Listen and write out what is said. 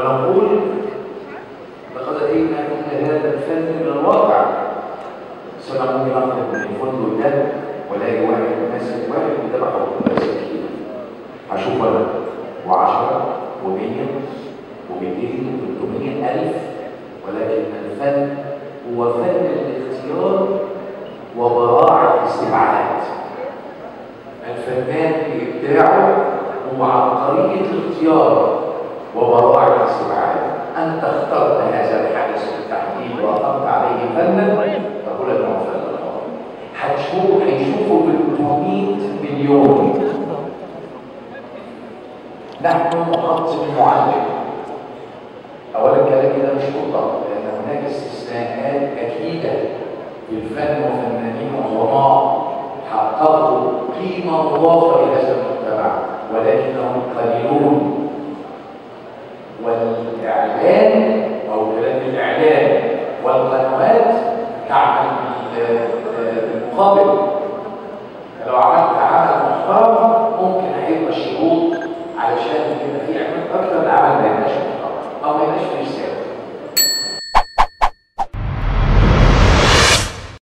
ونقول لقد اتينا الى هذا الفن من الواقع سنة ممكن اخرج من الفندق ده والاقي واحد ماسك واحد وذبحه بسكينه هشوف انا و10 و100 و200 و300 الف ولكن الفن هو فن الاختيار وبراعه الاستبعاد الفنان بإبداعه هو عبقرية الاختيار وبراعة الاستبعاد أنت اخترت هذا الحدث بالتحديد وأقمت عليه فنا فقل أنه فن هتشوف هيشوفوا ب 300 مليون نحن نقدم المعلم أولا كلامي ده مش مطلق لأن هناك استثناءات أكيدة في الفن وفنانين عظماء حققوا قيمة مضافة لهذا المجتمع ولكنهم قليلون والإعلان أو كلام الإعلان والقنوات تعمل بالمقابل لو عملت عمل محترم ممكن هيبقى الشروط علشان يبقى في